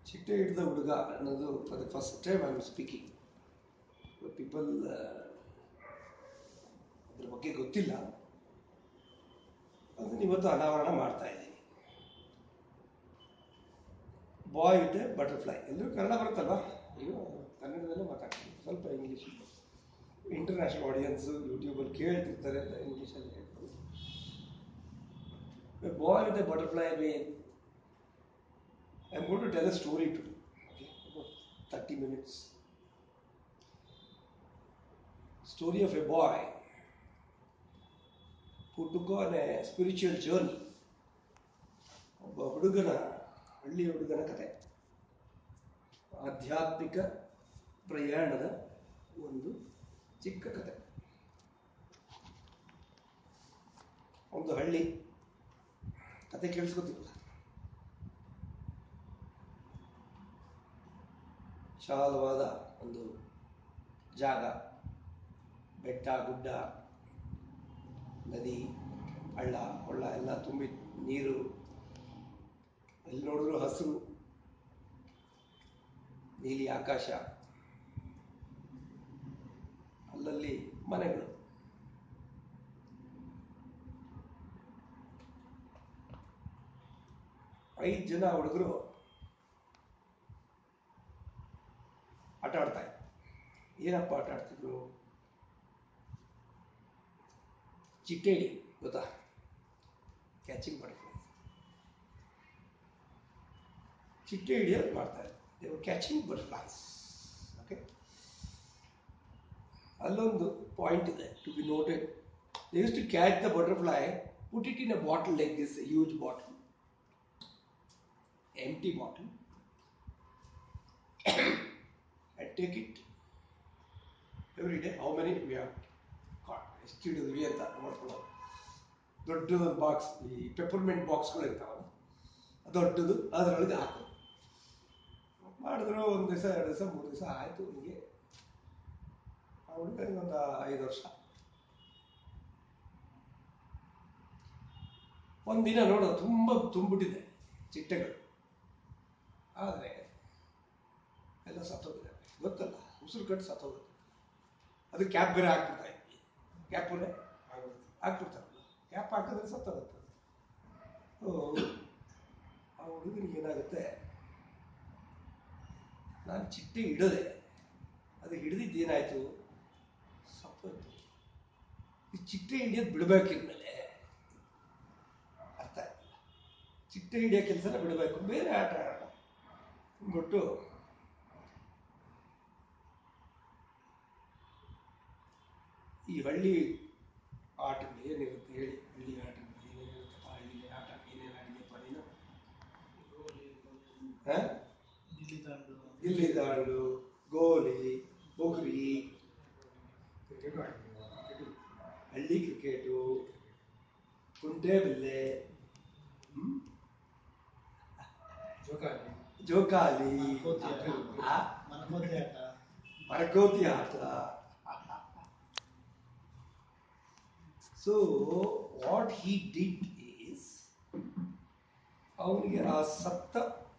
ಚಿಟ್ಟೆ ಹಿಡಿದ ಹುಡುಗ ಅನ್ನೋದು for the first time I am speaking people ಅದ್ರ ಬಗ್ಗೆ ಗೊತ್ತಿಲ್ಲ ಅದನ್ನು ಇವತ್ತು ಅನಾವರಣ ಮಾಡ್ತಾ ಇದ್ದೀನಿ ಬಾಯ್ ವಿತ್ ಎ ಬಟರ್ಫ್ಲೈ ಎಲ್ಲರೂ ಕನ್ನಡ ಬರುತ್ತಲ್ವಾ ಈಗ ಕನ್ನಡದಲ್ಲೇ ಮಾತಾಡ್ತೀನಿ ಸ್ವಲ್ಪ ಇಂಗ್ಲೀಷ್ ಇಂಟರ್ನ್ಯಾಷನಲ್ ಆಡಿಯನ್ಸು ಯೂಟ್ಯೂಬಲ್ಲಿ ಕೇಳ್ತಿರ್ತಾರೆ ಅಂತ ಇಂಗ್ಲೀಷಲ್ಲಿ ಹೇಳ್ತೀನಿ boy with a butterfly mean I'm going to tell a story today. Okay, about 30 minutes. Story of a boy who took on a spiritual journey. ಒಬ್ಬ ಹುಡುಗನ ಹಳ್ಳಿ ಹುಡುಗನ ಕತೆ ಆಧ್ಯಾತ್ಮಿಕ ಪ್ರಯಾಣದ ಒಂದು ಚಿಕ್ಕ ಕತೆ ಒಂದು ಹಳ್ಳಿ ಕತೆ ಕೇಳಿಸ್ಕೊತೀವಲ್ಲ ವಿಶಾಲವಾದ ಒಂದು ಜಾಗ ಬೆಟ್ಟ ಗುಡ್ಡ ನದಿ ಹಳ್ಳ ಕೊಳ್ಳ ಎಲ್ಲ ತುಂಬಿ ನೀರು ಎಲ್ಲಿ ನೋಡಿದ್ರು ಹಸಿರು ನೀಲಿ ಆಕಾಶ ಅಲ್ಲಲ್ಲಿ ಮನೆಗಳು ಐದು ಜನ ಹುಡುಗರು ಆಟ ಆಡ್ತಾ ಇದ್ರು ಏನಪ್ಪ ಆಟ ಆಡ್ತಿದ್ರು ಚಿಟ್ಟೆ ಹಿಡಿ ಗೊತ್ತಾ ಕ್ಯಾಚಿಂಗ್ ಬಟರ್ಫ್ಲೈ ಚಿಟ್ಟೆ ಹಿಡಿಯೋದು ಮಾಡ್ತಾ ಇದ್ರು ದೇವರು ಕ್ಯಾಚಿಂಗ್ ಬಟರ್ಫ್ಲೈಸ್ ಓಕೆ ಅಲ್ಲೊಂದು ಪಾಯಿಂಟ್ ಇದೆ to be noted they use to catch the butterfly put it in a bottle like this huge bottle empty bottle and take it every day. How many we have caught? ಎಷ್ಟು ಹಿಡಿದ್ವಿ ಅಂತ ನೋಡ್ಕೊಳ್ಳೋದು ದೊಡ್ಡ box ಈ peppermint ಬಾಕ್ಸ್ಗಳು ಇರ್ತಾವಲ್ಲ ದೊಡ್ಡದು ಅದರೊಳಗೆ ಹಾಕೋದು ಮಾಡಿದ್ರು ಒಂದು ದಿವಸ ಎರಡು ದಿವಸ ಮೂರು ದಿವಸ ಆಯಿತು ಹೀಗೆ ಆ ಹುಡುಗನಿಗೆ ಒಂದು ಐದು ವರ್ಷ ಒಂದಿನ ನೋಡೋ ತುಂಬ ತುಂಬಿಟ್ಟಿದೆ ಚಿಟ್ಟೆಗಳು ಆದರೆ ಎಲ್ಲ ಸತ್ತೋಗಿದ್ದಾರೆ ಗೊತ್ತಲ್ಲ ಉಸಿರು ಕಟ್ಟು ಸತ್ತೋಗುತ್ತೆ ಅದು ಕ್ಯಾಪ್ ಬೇರೆ ಹಾಕ್ಬಿಡ್ತಾ ಇದ್ವಿ ಕ್ಯಾಪ್ ಬೇರೆ ಹಾಕ್ಬಿಡ್ತಾರಲ್ಲ ಕ್ಯಾಪ್ ಹಾಕಿದ್ರೆ ಸತ್ತೋಗುತ್ತೆ ಸೊ ಆ ಹುಡುಗನಿಗೆ ಏನಾಗುತ್ತೆ ನಾನು ಚಿಟ್ಟೆ ಹಿಡದೆ ಅದು ಹಿಡಿದಿದ್ದು ಏನಾಯ್ತು ಸತ್ತೋಯ್ತು ಈ ಚಿಟ್ಟೆ ಹಿಡಿಯೋದು ಬಿಡಬೇಕಿದ್ಮೇಲೆ ಅರ್ಥ ಆಯ್ತಲ್ಲ ಚಿಟ್ಟೆ ಹಿಡಿಯೋ ಕೆಲಸನ ಬಿಡಬೇಕು ಬೇರೆ ಆಟ ಆಡೋಣ ಅಂದ್ಬಿಟ್ಟು ಈ ಹಳ್ಳಿ ಆಟಗಳು ಏನಿರುತ್ತೆ ಹೇಳಿ ಹಳ್ಳಿ ಆಟಗಳು ಏನೇನಿರುತ್ತಪ್ಪ ಹಳ್ಳಿ ಆಟ ಏನೇನು ಆಡಿದೆಪ್ಪ ನೀನು ಹ? ಗಿಲ್ಲಿ ದಾಂಡು ಗೋಲಿ ಬುಗುರಿ ಹಳ್ಳಿ ಕ್ರಿಕೆಟು ಕುಂಟೆಬಿಲ್ಲೆ ಹ್ಮ್? ಜೋಕಾಲಿ ಆ? ಮರಕೋತಿ ಆಟ so what he did is ಅವನಿಗೆ ಆ ಸತ್ತ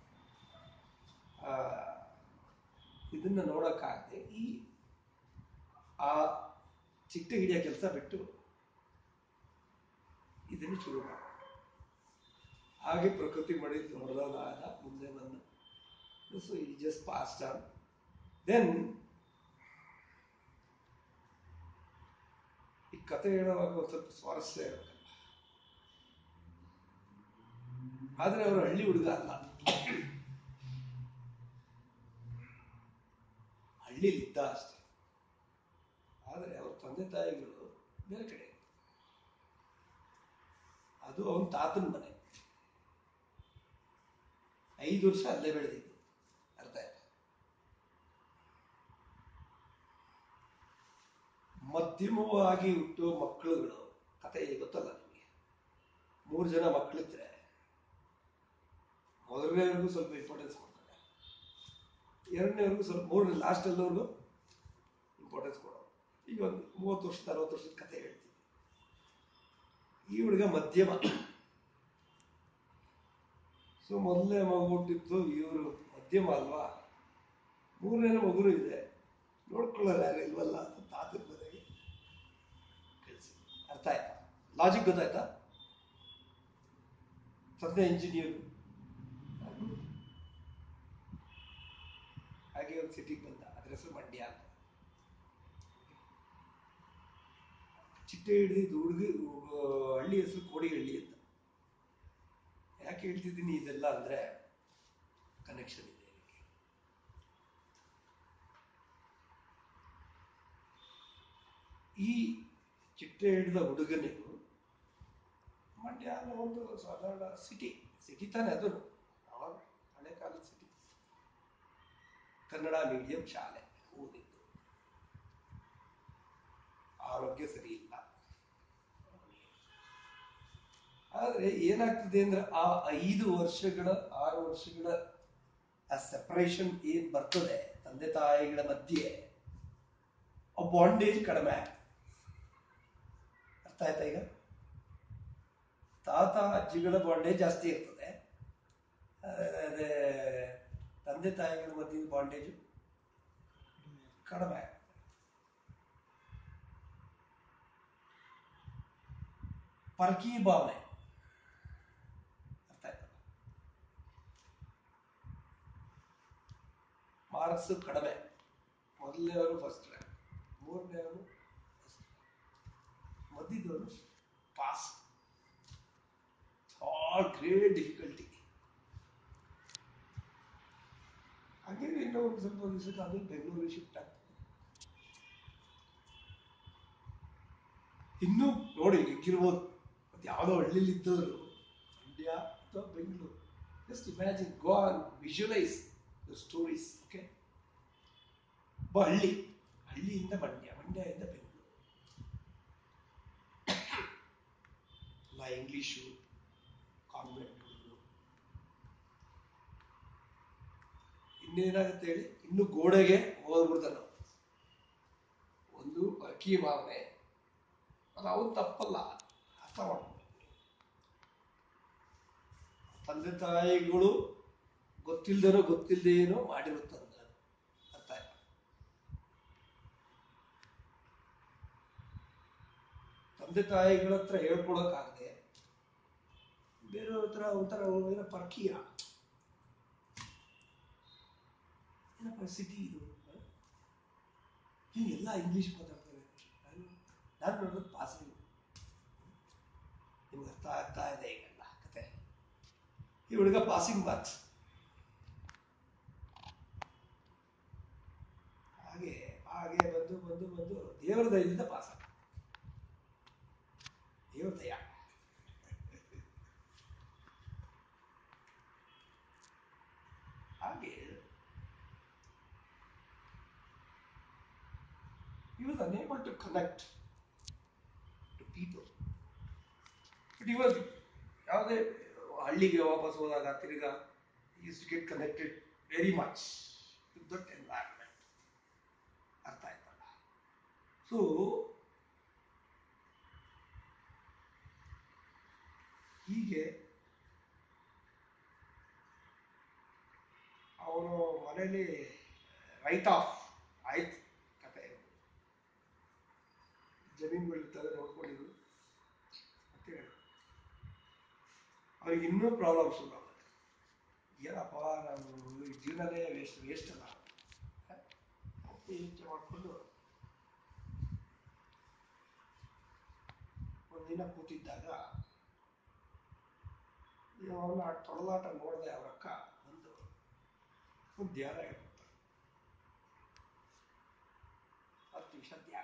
ಆ, ಇದನ್ನ ನೋಡೋಕ್ಕಾಗದೆ ಈ ಆ ಚಿಟ್ಟೆ ಹಿಡಿಯೋ ಕೆಲಸ ಬಿಟ್ಟು ಇದನ್ನು ಶುರು ಮಾಡ ಹಾಗೆ ಪ್ರಕೃತಿ ಮಾಡಿದ್ದು ಹೊಡೆದಾದ ಮುಂದೆ ಬಂದ ಸೊ ಈ ಜಸ್ಟ್ ಪಾಸ್ಟ್ ಆನ್ ದೆನ್ ಈ ಕತೆ ಹೇಳುವಾಗ ಒಂದು ಸ್ವಲ್ಪ ಸ್ವಾರಸ್ಯ ಇರಬೇಕಲ್ಲ ಆದ್ರೆ ಅವರು ಹಳ್ಳಿ ಹುಡುಗ ಅಲ್ಲ ಹಳ್ಳಿಲಿದ್ದ ಅಷ್ಟೇ ಆದರೆ ಅವ್ರ ತಂದೆ ತಾಯಿಗಳು ಬೇರೆ ಕಡೆ ಅದು ಅವನ ತಾತನ ಮನೆ ಐದು ವರ್ಷ ಅಲ್ಲೇ ಬೆಳೆದಿದ್ದು ಅರ್ಥ ಆಯ್ತಾ ಮಧ್ಯಮವಾಗಿ ಹುಟ್ಟುವ ಮಕ್ಕಳುಗಳು ಕತೆ ಗೊತ್ತಲ್ಲ ನಿಮಗೆ ಮೂರು ಜನ ಮಕ್ಕಳಿದ್ರೆ ಮೊದಲನೇವರೆಗೂ ಸ್ವಲ್ಪ ಇಂಪಾರ್ಟೆನ್ಸ್ ಕೊಡ್ತಾರೆ ಎರಡನೇವರೆಗೂ ಸ್ವಲ್ಪ ಮೂರನೇ ಲಾಸ್ಟ್ ಅಲ್ಲವರೆಗೂ ಇಂಪಾರ್ಟೆನ್ಸ್ ಕೊಡೋದು ಈಗ ಒಂದು ಮೂವತ್ತು ವರ್ಷದ ಅರವತ್ತು ವರ್ಷದ ಕತೆ ಹೇಳ್ತೀವಿ ಈ ಹುಡುಗ ಮಧ್ಯಮ ಸೊ ಮೊದಲನೇ ಮಗು ಹುಟ್ಟಿದ್ದು ಇವರು ಮಧ್ಯಮ ಮಧ್ಯಮ ಅಲ್ವಾ ಮೂರನೇ ಮಗುನು ಇದೆ ನೋಡ್ಕೊಳ್ಳೋರು ಯಾರು ಇಲ್ವಲ್ಲ ಅಂತ ತಾತನ ಮನೆಗೆ ಕಳಿಸಿ ಅರ್ಥ ಆಯ್ತಾ ಲಾಜಿಕ್ ಗೊತ್ತಾಯ್ತಾ ತಂದೆ ಇಂಜಿನಿಯರ್ ಹಾಗೆ ಒಂದು ಸಿಟಿಗೆ ಬಂದ ಅದ್ರ ಹೆಸರು ಮಂಡ್ಯ ಅಂತ ಚಿಟ್ಟೆ ಹಿಡಿದಿದ್ದು ಹುಡುಗಿ ಹಳ್ಳಿ ಹೆಸರು ಕೋಡಿಹಳ್ಳಿ ಅಂತ ಯಾಕೆ ಹೇಳ್ತಿದ್ದೀನಿ ಇದೆಲ್ಲ ಅಂದ್ರೆ ಕನೆಕ್ಷನ್ ಇದೆ ಇದಕ್ಕೆ ಈ ಚಿಟ್ಟೆ ಹಿಡಿದ ಹುಡುಗನಿಗೂ ಮಂಡ್ಯ ಅನ್ನೋ ಒಂದು ಸಾಧಾರಣ ಸಿಟಿ ಸಿಟಿ ತಾನೇ ಅದು ಅವಾಗ ಹಳೆ ಕಾಲದ ಸಿಟಿ ಕನ್ನಡ ಮೀಡಿಯಂ ಶಾಲೆ ಓದಿದ್ದು ಆರೋಗ್ಯ ಸರಿ ಇಲ್ಲ ಆದ್ರೆ ಏನಾಗ್ತದೆ ಅಂದ್ರೆ ಆ ಐದು ವರ್ಷಗಳ ಆರು ವರ್ಷಗಳ ಆ ಸೆಪರೇಷನ್ ಏನ್ ಬರ್ತದೆ ತಂದೆ ತಾಯಿಗಳ ಮಧ್ಯೆ ಆ ಬಾಂಡೇಜ್ ಕಡಿಮೆ ಆಗ್ತದೆ. ಅರ್ಥ ಆಯ್ತಾ ಈಗ ತಾತ ಅಜ್ಜಿಗಳ ಬಾಂಡೇಜ್ ಜಾಸ್ತಿ ಇರ್ತದೆ ಅದೇ ತಂದೆ ತಾಯಿಗಳ ಮಧ್ಯೆ ಬಾಂಡೇಜ್ ಕಡಿಮೆ ಆಗ್ತದೆ ಪರ್ಕಿ ಭಾವನೆ ಅರ್ಥ ಆಯ್ತಲ್ಲ ಮಾರ್ಕ್ಸ್ ಕಡಿಮೆ ಮೊದಲನೇವರು ಫಸ್ಟ್ ರ್ಯಾಂಕ್ ಮೂರನೇವರು ಮಧ್ಯದವರು ಪಾಸ್ ಆಲ್ ಗ್ರೇಟ್ ಡಿಫಿಕಲ್ಟಿ ಹಾಗೆ ಇನ್ನೂ ಒಂದು ಸ್ವಲ್ಪ ದಿವಸಕ್ಕೆ ಆಮೇಲೆ ಬೆಂಗಳೂರಿಗೆ ಶಿಫ್ಟ್ ಆಗ್ತದೆ ಇನ್ನೂ ನೋಡಿ ಹೆಂಗಿರ್ಬೋದು ಮತ್ತೆ ಯಾವುದೋ ಹಳ್ಳಿಲಿ ಇದ್ದವರು ಮಂಡ್ಯ ಅಥವಾ Bengaluru just imagine go on visualise the stories okay ಒಬ್ಬ ಹಳ್ಳಿ ಹಳ್ಳಿಯಿಂದ ಮಂಡ್ಯ ಮಂಡ್ಯದಿಂದ ಬೆಂಗಳೂರು ಎಲ್ಲ ಇಂಗ್ಲಿಷು ಕಾನ್ವೆಂಟ್ ಹುಡುಗರು ಇನ್ನೇನಾಗುತ್ತೆ ಹೇಳಿ ಇನ್ನು ಗೋಡೆಗೆ ಹೋಗ್ಬಿಡ್ತಾರೆ ನಾವು ಒಂದು ಅಕ್ಕಿ ಭಾವನೆ ಅದು ಅವನು ತಪ್ಪಲ್ಲ ಅರ್ಥ ಮಾಡ್ಬೇಕು ತಂದೆ ತಾಯಿಗಳು ಗೊತ್ತಿಲ್ದೇನೋ ಗೊತ್ತಿಲ್ಲದೆ ಏನೋ ಮಾಡಿರುತ್ತಂತ ಅರ್ಥ ಆಯ್ತಾ ತಂದೆ ತಾಯಿಗಳ ಹತ್ರ ಹೇಳ್ಕೊಳಕ್ಕಾಗದೆ ಬೇರೆಯವ್ರ ಹತ್ರ ಒಂಥರ ಏನೋ ಪರ್ಕೀಯ ಏನಪ್ಪ ಸಿಟಿ ಇದು ಎಲ್ಲ ಇಂಗ್ಲಿಷ್ ಮಾತಾಡ್ತಾರೆ ನಾನು ನಾನು ನೋಡೋದು ಪಾಸಿಂಗ್ ನಿಮ್ಗೆ ಅರ್ಥ ಆಗ್ತಾ ಇದೆ ಈಗೆಲ್ಲ ಕತೆ ಈ ಹುಡುಗ ಪಾಸಿಂಗ್ ಮಾರ್ಕ್ಸ್ ಹಾಗೆ ಹಾಗೆ ಬಂದು ಬಂದು ಬಂದು ದೇವರ ದಯದಿಂದ ಪಾಸ್ ಆಗ ದೇವರ ದಯ ಹಾಗೆ he was unable to connect to people. But he was ಯಾವುದೇ ಹಳ್ಳಿಗೆ ವಾಪಸ್ ಹೋದಾಗ ತಿರ್ಗಾ use to get connected very much with that environment ಅರ್ಥ ಆಯ್ತಲ್ಲ ಸೊ ಹೀಗೆ ಅವನು ಮನೇಲಿ ರೈಟ್ ಆಫ್ ಆಯ್ತು ಕತೆ ಜಮೀನುಗಳಿರ್ತವೆ ನೋಡ್ಕೊಂಡಿದ್ರು ಅಂತ ಹೇಳಿ ಅವ್ರಿಗೆ ಇನ್ನೂ ಪ್ರಾಬ್ಲಮ್ ಶುರು ಆಗುತ್ತೆ ಏನಪ್ಪ ನಾವು ಈ ಜೀವನನೇ ವೇಸ್ಟ್ ವೇಸ್ಟ್ ಅಲ್ಲ ಅಂತ ಯೋಚನೆ ಮಾಡಿಕೊಂಡು ಒಂದಿನ ಕೂತಿದ್ದಾಗ ಅವನ್ನ ತೊಳಲಾಟ ನೋಡಿದೆ ಅವ್ರ ಅಕ್ಕ ಬಂದು ಒಂದು ಧ್ಯಾನ ಹೇಳ್ಕೊಡ್ತಾರೆ ಹತ್ತು ನಿಮಿಷ ಧ್ಯಾನ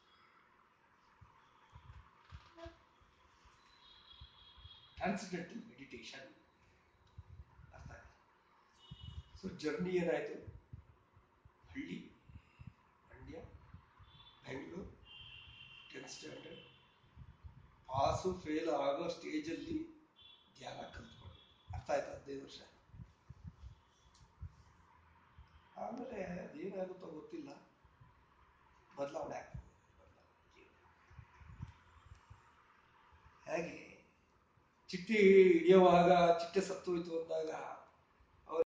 ಟ್ರಾನ್ಸಿಡೆಂಟಲ್ ಮೆಡಿಟೇಷನ್ ಅರ್ಥ ಆಯ್ತು ಸೊ ಜರ್ನಿ ಏನಾಯ್ತು ಹಳ್ಳಿ Mandya Bengaluru tenth standard pass fail ಆಗೋ ಸ್ಟೇಜಲ್ಲಿ ಧ್ಯಾನ ಕಲ್ತ್ಕೊಂಡು ಅರ್ಥ ಆಯ್ತು ಹದಿನೈದು ವರ್ಷ ಆಮೇಲೆ ಅದೇನಾಗುತ್ತೋ ಗೊತ್ತಿಲ್ಲ ಬದಲಾವಣೆ ಆಗ್ತದೆ ಹೇಗೆ ಚಿಟ್ಟೆ ಹಿಡಿಯುವಾಗ ಚಿಟ್ಟೆ ಸತ್ತೋಯ್ತು ಅಂದಾಗ